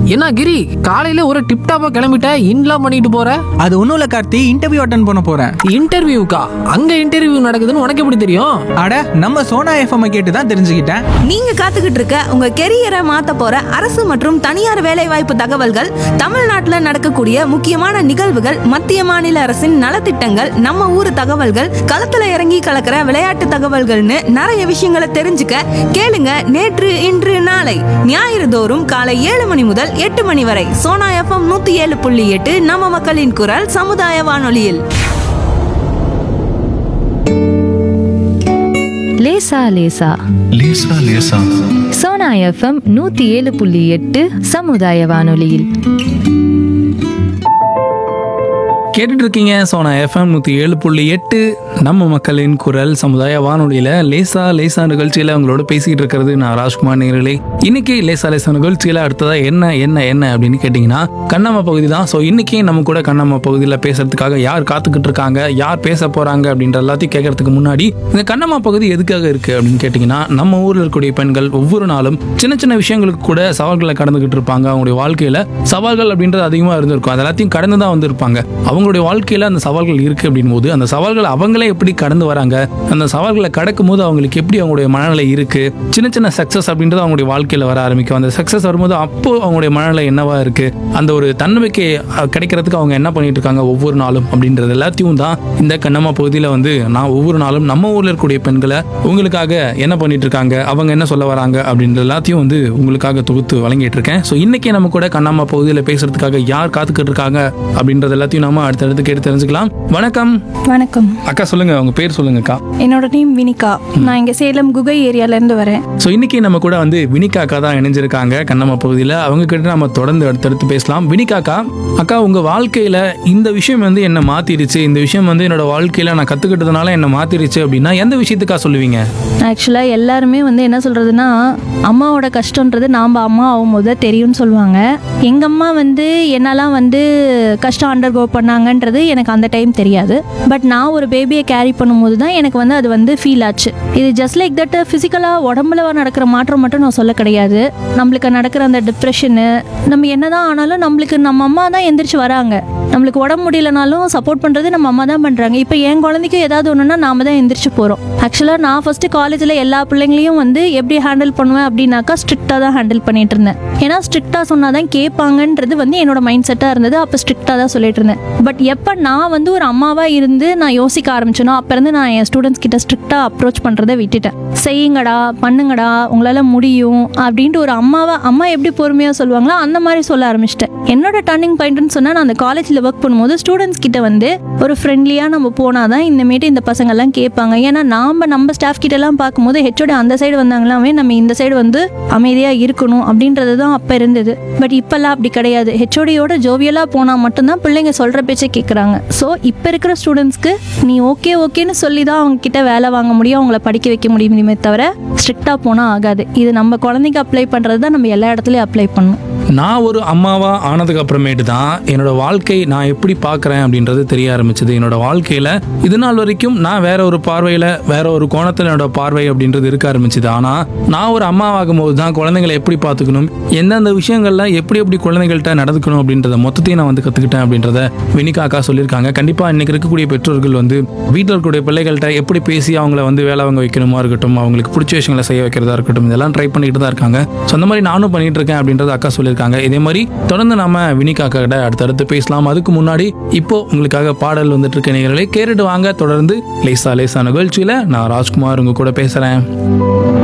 என்ன கிரி காலையில ஒரு டிப் டாப்பா கிளம்பிட்ட இன்லாம் பண்ணிட்டு போற அது ஒன்றும் இல்லை கார்த்தி இன்டர்வியூ அட்டன் பண்ண போகிறேன் இன்டர்வியூக்கா அங்க இன்டர்வியூ நடக்குதுன்னு உனக்கு எப்படி தெரியும் அட நம்ம சோனா எஃப்எம் கேட்டு தான் தெரிஞ்சுக்கிட்டேன் நீங்க காத்துக்கிட்டு இருக்க உங்க கெரியரை மாத்த போற அரசு மற்றும் தனியார் வேலைவாய்ப்பு தகவல்கள் தமிழ்நாட்டுல நடக்கக்கூடிய முக்கியமான நிகழ்வுகள் மத்திய மாநில அரசின் நலத்திட்டங்கள் நம்ம ஊர் தகவல்கள் களத்துல இறங்கி கலக்கிற விளையாட்டு தகவல்கள்னு நிறைய விஷயங்களை தெரிஞ்சுக்க கேளுங்க நேற்று இன்று நாளை ஞாயிறு தோறும் காலை ஏழு மணி முதல் எட்டு மணி வரை சோனா எஃப்எம் நூத்தி ஏழு புள்ளி எட்டு நம்ம மக்களின் குரல் சமுதாய வானொலியில் லேசா லேசா லேசா லேசா சோனா எஃப்எம் நூத்தி ஏழு புள்ளி எட்டு சமுதாய வானொலியில் கேட்டுட்டு இருக்கீங்க சோனா எஃப்எம் நூற்றி ஏழு புள்ளி எட்டு நம்ம மக்களின் குரல் சமுதாய வானொலியில் லேசா லேசா நிகழ்ச்சியில் உங்களோட பேசிக்கிட்டு இருக்கிறது நான் ராஜ்குமார் நேர்களே இன்னைக்கு லேசா லேசா நிகழ்ச்சியில் அடுத்ததா என்ன என்ன என்ன அப்படின்னு கேட்டிங்கன்னா கண்ணம்மா பகுதி தான் ஸோ இன்னைக்கு நம்ம கூட கண்ணம்மா பகுதியில் பேசுறதுக்காக யார் காத்துக்கிட்டு இருக்காங்க யார் பேச போறாங்க அப்படின்ற எல்லாத்தையும் கேட்கறதுக்கு முன்னாடி இந்த கண்ணம்மா பகுதி எதுக்காக இருக்கு அப்படின்னு கேட்டிங்கன்னா நம்ம ஊரில் இருக்கக்கூடிய பெண்கள் ஒவ்வொரு நாளும் சின்ன சின்ன விஷயங்களுக்கு கூட சவால்களை கடந்துகிட்டு இருப்பாங்க அவங்களுடைய வாழ்க்கையில சவால்கள் அப்படின்றது அதிகமாக இருந்திருக்கும் அது எல்லாத்தையும் கடந்து தான் வந்திருப்பாங்க அவங்களுடைய வாழ்க்கையில அந்த சவால்கள் இருக்கு அப்படின் போது அந்த சவால்களை அவங்களே எப்படி கடந்து வராங்க அந்த சவால்களை கடக்கும் போது அவங்களுக்கு எப்படி அவங்களுடைய மனநிலை இருக்கு சின்ன சின்ன சக்சஸ் அப்படின்றது அவங்களுடைய வாழ்க்கையில வர ஆரம்பிக்கும் அந்த சக்சஸ் வரும்போது அப்போ அவங்களுடைய மனநிலை என்னவா இருக்கு அந்த ஒரு தன்னம்பிக்கை அஹ், கிடைக்கிறதுக்கு அவங்க என்ன பண்ணிட்டு இருக்காங்க ஒவ்வொரு நாளும் அப்படின்றது எல்லாத்தையும் தான் இந்த கண்ணம்மா பகுதியில் வந்து நான் ஒவ்வொரு நாளும் நம்ம ஊர்ல இருக்கக்கூடிய பெண்களை உங்களுக்காக என்ன பண்ணிட்டு இருக்காங்க அவங்க என்ன சொல்ல வராங்க அப்படின்ற எல்லாத்தையும் வந்து உங்களுக்காக தொகுத்து வழங்கிட்டு இருக்கேன் ஸோ இன்னைக்கு நம்ம கூட கண்ணம்மா பகுதியில் பேசுறதுக்காக யார் காத்துக்கிட்டு இருக்காங்க அப்படின்றது எல்லாத்தையும் நாம அடுத்தடுத்து கேட்டு தெரிஞ்சுக்கலாம் வணக்கம் வணக்கம் அக்கா சொல்லுங்க உங்க பேர் சொல்லுங்கக்கா என்னோட நேம் வினிகா நான் இங்கே சேலம் குகை ஏரியாலேருந்து வரேன் ஸோ இன்னைக்கு நம்ம கூட வந்து வினிகா அக்கா தான் இணைஞ்சிருக்காங்க கண்ணம்மா பகுதியில் அவங்க கிட்ட நம்ம தொடர்ந்து அடுத்தடுத்து பேசலாம் வினிகா அக்கா அக்கா உங்க வாழ்க்கையில இந்த விஷயம் வந்து என்ன மாத்திருச்சு இந்த விஷயம் வந்து என்னோட வாழ்க்கையில நான் கத்துக்கிட்டதுனால என்ன மாத்திருச்சு அப்படின்னா எந்த விஷயத்துக்கா சொல்லுவீங்க ஆக்சுவலாக எல்லாருமே வந்து என்ன சொல்கிறதுனா அம்மாவோட கஷ்டன்றது நாம் அம்மா ஆகும்போது தான் தெரியும்னு சொல்லுவாங்க எங்கள் அம்மா வந்து என்னெல்லாம் வந்து கஷ்டம் அண்டர்கோ பண்ணாங்கன்றது எனக்கு அந்த டைம் தெரியாது பட் நான் ஒரு பேபியை கேரி பண்ணும்போது தான் எனக்கு வந்து அது வந்து ஃபீல் ஆச்சு இது ஜஸ்ட் லைக் தட் ஃபிசிக்கலாக உடம்புல நடக்கிற மாற்றம் மட்டும் நான் சொல்ல கிடையாது நம்மளுக்கு நடக்கிற அந்த டிப்ரெஷனு நம்ம என்னதான் ஆனாலும் நம்மளுக்கு நம்ம அம்மா தான் எந்திரிச்சு வராங்க நம்மளுக்கு உடம்பு முடியலனாலும் சப்போர்ட் பண்ணுறது நம்ம அம்மா தான் பண்ணுறாங்க இப்போ என் குழந்தைக்கு ஏதாவது ஒன்றுனா நாம தான் எந்திரிச்சு போகிறோம் ஆக்சுவலாக நான் ஃபஸ்ட்டு காலேஜில் எல்லா பிள்ளைங்களையும் வந்து எப்படி ஹேண்டில் பண்ணுவேன் அப்படின்னாக்கா ஸ்ட்ரிக்டாக தான் ஹேண்டில் பண்ணிட்டு இருந்தேன் ஏன்னா ஸ்ட்ரிக்டாக சொன்னால் தான் கேட்பாங்கன்றது வந்து என்னோட மைண்ட் செட்டாக இருந்தது அப்போ ஸ்ட்ரிக்டாக தான் சொல்லிட்டு இருந்தேன் பட் எப்போ நான் வந்து ஒரு அம்மாவாக இருந்து நான் யோசிக்க ஆரம்பிச்சேனோ அப்போ இருந்து நான் என் ஸ்டூடெண்ட்ஸ் கிட்ட ஸ்ட்ரிக்டாக அப்ரோச் பண்ணுறதை விட்டுட்டேன் செய்யுங்கடா பண்ணுங்கடா உங்களால் முடியும் அப்படின்ட்டு ஒரு அம்மாவை அம்மா எப்படி பொறுமையாக சொல்லுவாங்களோ அந்த மாதிரி சொல்ல ஆரம்பிச்சிட்டேன் என்னோட டர்னிங் பாயிண்ட்னு சொன்னால் நான் அந்த காலேஜில் ஒர்க் பண்ணும்போது ஸ்டூடெண்ட்ஸ் கிட்ட வந்து ஒரு ஃப்ரெண்ட்லியாக நம்ம போனால் தான் இந்தமாரி இந்த பசங்கள்லாம் கேட்பாங்க ஏன்னா நாம் நம்ம ஸ்டாஃப் கிட்டலாம் பார்க்கும்போது ஹெச்ஓடி அந்த சைடு வந்தாங்களாமே நம்ம இந்த சைடு வந்து அமைதியாக இருக்கணும் அப்படின்றது தான் அப்போ இருந்தது பட் இப்போல்லாம் அப்படி கிடையாது ஹெச்ஓடியோட ஜோவியலாக போனால் மட்டும்தான் பிள்ளைங்க சொல்கிற பேச்சை கேட்குறாங்க ஸோ இப்போ இருக்கிற ஸ்டூடெண்ட்ஸ்க்கு நீ ஓகே ஓகேன்னு சொல்லி தான் அவங்க கிட்ட வேலை வாங்க முடியும் அவங்கள படிக்க வைக்க முடியுமே தவிர ஸ்ட்ரிக்டாக போனால் ஆகாது இது நம்ம குழந்தைக்கு அப்ளை பண்ணுறது தான் நம்ம எல்லா இடத்துலையும் அப்ளை பண்ணணும் நான் ஒரு அம்மாவா ஆனதுக்கு அப்புறமேட்டு தான் என்னோட வாழ்க்கை நான் எப்படி பார்க்குறேன் அப்படின்றது தெரிய ஆரம்பிச்சது என்னோட வாழ்க்கையில இது நாள் வரைக்கும் நான் வேற ஒரு பார்வையில வேற ஒரு கோணத்தில் என்னோட பார்வை அப்படின்றது இருக்க ஆரம்பிச்சது ஆனா நான் ஒரு அம்மாவாகும் போது தான் குழந்தைங்களை எப்படி பார்த்துக்கணும் எந்தெந்த விஷயங்கள்ல எப்படி எப்படி குழந்தைகள்கிட்ட நடந்துக்கணும் அப்படின்றத மொத்தத்தையும் நான் வந்து கத்துக்கிட்டேன் அப்படின்றத வினிகா அக்கா சொல்லியிருக்காங்க கண்டிப்பா இன்னைக்கு இருக்கக்கூடிய பெற்றோர்கள் வந்து வீட்டில் இருக்கக்கூடிய பிள்ளைகள்கிட்ட எப்படி பேசி அவங்கள வந்து வேலை வாங்க வைக்கணுமா இருக்கட்டும் அவங்களுக்கு பிடிச்ச விஷயங்களை செய்ய வைக்கிறதா இருக்கட்டும் இதெல்லாம் ட்ரை பண்ணிட்டு தான் இருக்காங்க ஸோ அந்த மாதிரி நானும் பண்ணிட்டு இருக்கேன் அப்படின்றத அக்கா சொல்லியிருக்காங்க இதே மாதிரி தொடர்ந்து நாம வினிகா அக்கா கிட்ட அடுத்தடுத்து பேசலாம் அதுக்கு முன்னாடி இப்போ உங்களுக்காக பாடல் வந்துட்டு இருக்க நேயர்களே கேட்டுட்டு வாங்க தொடர்ந்து லேசா லேசா நிகழ்ச்சியில நான் ராஜ்குமார் உங்க கூட பேசுறேன்